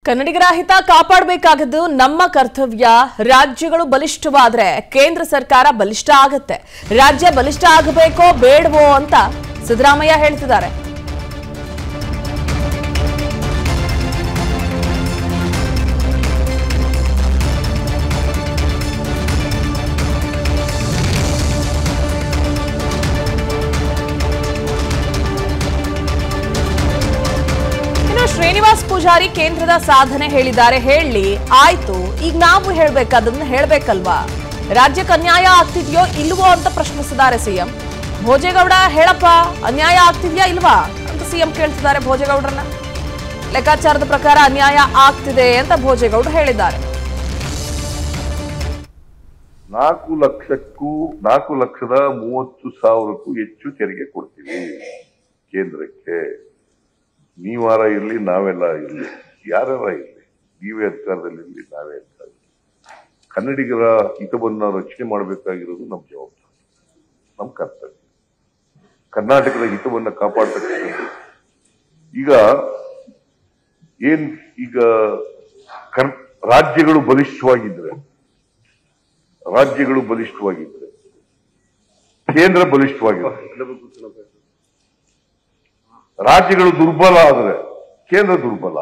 ಕನ್ನಡಿಗರ ಹಿತ ಕಾಪಾಡಬೇಕಾಗದ್ದು ನಮ್ಮ ಕರ್ತವ್ಯ ರಾಜ್ಯಗಳು ಬಲಿಷ್ಠವಾದ್ರೆ ಕೇಂದ್ರ ಸರ್ಕಾರ ಬಲಿಷ್ಠ ಆಗತ್ತೆ ರಾಜ್ಯ ಬಲಿಷ್ಠ ಆಗಬೇಕೋ ಬೇಡವೋ ಅಂತ ಸಿದ್ದರಾಮಯ್ಯ ಹೇಳ್ತಿದ್ದಾರೆ ಇನ್ನು ಶ್ರೀನಿವಾಸ್ ಪೂಜಾರಿ ಕೇಂದ್ರದ ಸಾಧನೆ ಹೇಳಿದ್ದಾರೆ ಹೇಳಿ ಆಯ್ತು ಈಗ ನಾವು ಹೇಳ್ಬೇಕಾದನ್ನ ಹೇಳ್ಬೇಕಲ್ವಾ ರಾಜ್ಯಕ್ಕೆ ಅನ್ಯಾಯ ಆಗ್ತಿದ್ಯೋ ಇಲ್ವೋ ಅಂತ ಪ್ರಶ್ನಿಸಿದ್ದಾರೆ ಸಿಎಂ ಭೋಜೇಗೌಡ ಹೇಳಪ್ಪ ಅನ್ಯಾಯ ಆಗ್ತಿದ್ಯಾ ಇಲ್ವಾ ಅಂತ ಸಿಎಂ ಕೇಳ್ತಿದ್ದಾರೆ ಭೋಜೇಗೌಡರನ್ನ ಲೆಕ್ಕಾಚಾರದ ಪ್ರಕಾರ ಅನ್ಯಾಯ ಆಗ್ತಿದೆ ಅಂತ ಭೋಜೇಗೌಡ ಹೇಳಿದ್ದಾರೆ ನಾಲ್ಕು ಲಕ್ಷಕ್ಕೂ ನಾಲ್ಕು ಲಕ್ಷದ ಮೂವತ್ತು ಸಾವಿರಕ್ಕೂ ಹೆಚ್ಚು ತೆರಿಗೆ ಕೊಡ್ತೀವಿ ಕೇಂದ್ರಕ್ಕೆ ನೀವಾರ ಇರ್ಲಿ ನಾವೆಲ್ಲ ಇರ್ಲಿ ಯಾರ್ಯಾರ ಇರ್ಲಿ ನೀವೇ ಅಧಿಕಾರದಲ್ಲಿರ್ಲಿ ನಾವೇ ಅಧಿಕಾರ ಕನ್ನಡಿಗರ ಹಿತವನ್ನ ರಕ್ಷಣೆ ಮಾಡಬೇಕಾಗಿರೋದು ನಮ್ಮ ಜವಾಬ್ದಾರಿ ನಮ್ಮ ಕರ್ತವ್ಯ ಕರ್ನಾಟಕದ ಹಿತವನ್ನ ಕಾಪಾಡತಕ್ಕಂಥದ್ದು ಈಗ ಏನ್ ಈಗ ಕರ್ ರಾಜ್ಯಗಳು ಬಲಿಷ್ಠವಾಗಿದ್ರೆ ರಾಜ್ಯಗಳು ಬಲಿಷ್ಠವಾಗಿದ್ರೆ ಕೇಂದ್ರ ಬಲಿಷ್ಠವಾಗಿದ್ರೆ ರಾಜ್ಯಗಳು ದುರ್ಬಲ ಆದ್ರೆ ಕೇಂದ್ರ ದುರ್ಬಲ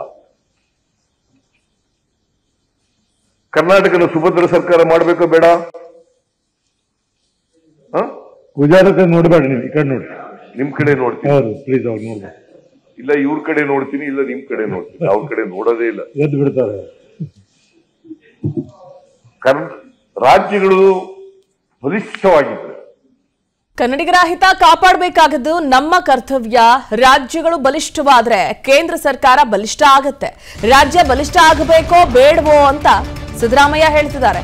ಕರ್ನಾಟಕದ ಸುಭದ್ರ ಸರ್ಕಾರ ಮಾಡಬೇಕೋ ಬೇಡ ಹ? ಗುಜರಾತ್ ನೋಡ್ಬೇಡಿ ನೀವು ಈ ಕಡೆ ನೋಡಿ ನಿಮ್ ಕಡೆ ನೋಡ್ತೀನಿ ಹೌದು ಪ್ಲೀಸ್ ಅವ್ರು ನೋಡ್ಬೇಡಿ ಇಲ್ಲ ಇವ್ರ ಕಡೆ ನೋಡ್ತೀನಿ ಇಲ್ಲ ನಿಮ್ ಕಡೆ ನೋಡ್ತೀನಿ ಅವ್ರ ಕಡೆ ನೋಡೋದೇ ಇಲ್ಲ ಎದ್ದು ಬಿಡ್ತಾರೆ ಕರ್ ರಾಜ್ಯಗಳು ಬಲಿಷ್ಠವಾಗಿದ್ರೆ ಕನ್ನಡಿಗರ ಹಿತ ಕಾಪಾಡಬೇಕಾಗದ್ದು ನಮ್ಮ ಕರ್ತವ್ಯ ರಾಜ್ಯಗಳು ಬಲಿಷ್ಠವಾದ್ರೆ ಕೇಂದ್ರ ಸರ್ಕಾರ ಬಲಿಷ್ಠ ಆಗತ್ತೆ ರಾಜ್ಯ ಬಲಿಷ್ಠ ಆಗಬೇಕೋ ಬೇಡವೋ ಅಂತ ಸಿದ್ದರಾಮಯ್ಯ ಹೇಳ್ತಿದ್ದಾರೆ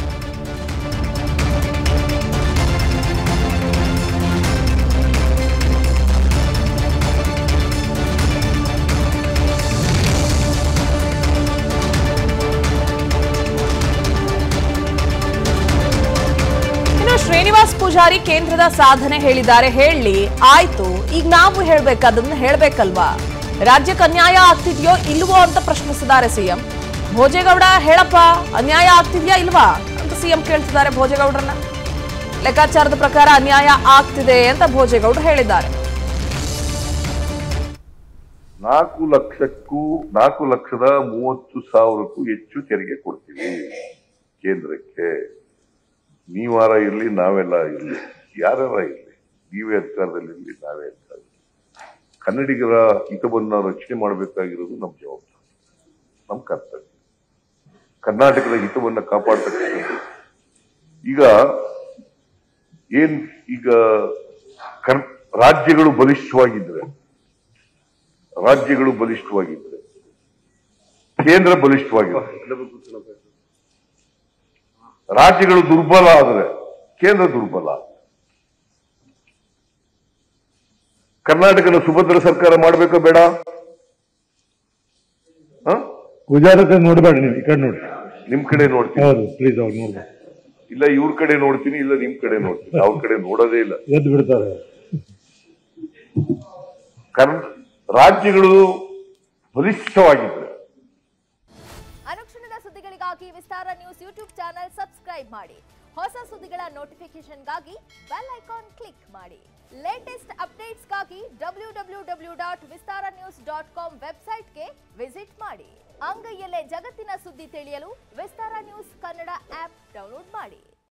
ಇನ್ನು ಶ್ರೀನಿವಾಸ್ ಪೂಜಾರಿ ಕೇಂದ್ರದ ಸಾಧನೆ ಹೇಳಿದ್ದಾರೆ ಹೇಳಿ ಆಯ್ತು ಈಗ ನಾವು ಹೇಳ್ಬೇಕಾದನ್ನ ಹೇಳ್ಬೇಕಲ್ವಾ ರಾಜ್ಯಕ್ಕೆ ಅನ್ಯಾಯ ಆಗ್ತಿದ್ಯೋ ಇಲ್ವೋ ಅಂತ ಪ್ರಶ್ನಿಸಿದ್ದಾರೆ ಸಿಎಂ ಭೋಜೇಗೌಡ ಹೇಳಪ್ಪ ಅನ್ಯಾಯ ಆಗ್ತಿದ್ಯಾ ಇಲ್ವಾ ಅಂತ ಸಿಎಂ ಕೇಳ್ತಿದ್ದಾರೆ ಭೋಜೇಗೌಡರನ್ನ ಲೆಕ್ಕಾಚಾರದ ಪ್ರಕಾರ ಅನ್ಯಾಯ ಆಗ್ತಿದೆ ಅಂತ ಭೋಜೇಗೌಡ ಹೇಳಿದ್ದಾರೆ ನಾಲ್ಕು ಲಕ್ಷಕ್ಕೂ ನಾಲ್ಕು ಲಕ್ಷದ ಮೂವತ್ತು ಸಾವಿರಕ್ಕೂ ಹೆಚ್ಚು ತೆರಿಗೆ ಕೊಡ್ತೀವಿ ಕೇಂದ್ರಕ್ಕೆ ನೀವಾರ ಇರ್ಲಿ ನಾವೆಲ್ಲ ಇರ್ಲಿ ಯಾರ್ಯಾರ ಇರ್ಲಿ ನೀವೇ ಅಧಿಕಾರದಲ್ಲಿರ್ಲಿ ನಾವೇ ಅಧಿಕಾರ ಕನ್ನಡಿಗರ ಹಿತವನ್ನ ರಕ್ಷಣೆ ಮಾಡಬೇಕಾಗಿರೋದು ನಮ್ಮ ಜವಾಬ್ದಾರಿ ನಮ್ಮ ಕರ್ತವ್ಯ ಕರ್ನಾಟಕದ ಹಿತವನ್ನ ಕಾಪಾಡತಕ್ಕಂಥದ್ದು ಈಗ ಏನ್ ಈಗ ಕರ್ ರಾಜ್ಯಗಳು ಬಲಿಷ್ಠವಾಗಿದ್ರೆ ರಾಜ್ಯಗಳು ಬಲಿಷ್ಠವಾಗಿದ್ರೆ ಕೇಂದ್ರ ಬಲಿಷ್ಠವಾಗಿದ್ರೆ ರಾಜ್ಯಗಳು ದುರ್ಬಲ ಆದ್ರೆ ಕೇಂದ್ರ ದುರ್ಬಲ ಕರ್ನಾಟಕದ ಸುಭದ್ರ ಸರ್ಕಾರ ಮಾಡಬೇಕೋ ಬೇಡ ಹ? ಗುಜರಾತ್ ನೋಡ್ಬೇಡಿ ನೀವು ಈ ಕಡೆ ನೋಡಿ ನಿಮ್ ಕಡೆ ನೋಡ್ತೀನಿ ಹೌದು ಪ್ಲೀಸ್ ಅವ್ರು ನೋಡ್ಬೇಡಿ ಇಲ್ಲ ಇವ್ರ ಕಡೆ ನೋಡ್ತೀನಿ ಇಲ್ಲ ನಿಮ್ ಕಡೆ ನೋಡ್ತೀನಿ ಅವ್ರ ಕಡೆ ನೋಡೋದೇ ಇಲ್ಲ ಎದ್ದು ಬಿಡ್ತಾರೆ ಕರ್ ರಾಜ್ಯಗಳು ಬಲಿಷ್ಠವಾಗಿದ್ರೆ ಅನುಕ್ಷಣದ ಸುದ್ದಿಗಳಿಗಾಗಿ Vistara news YouTube channel subscribe ಮಾಡಿ ಹೊಸ ಸುದ್ದಿಗಳ ನೋಟಿಫಿಕೇಶನ್ಗಾಗಿ ಬೆಲ್ ಐಕಾನ್ ಕ್ಲಿಕ್ ಮಾಡಿ ಲೇಟೆಸ್ಟ್ ಅಪ್ಡೇಟ್ಸ್ಗಾಗಿ W W W dot Vistara news dot com ವೆಬ್ಸೈಟ್ಗೆ ವಿಸಿಟ್ ಮಾಡಿ ಅಂಗೈಯಲ್ಲೇ ಜಗತ್ತಿನ ಸುದ್ದಿ ತಿಳಿಯಲು Vistara news Kannada app download ಮಾಡಿ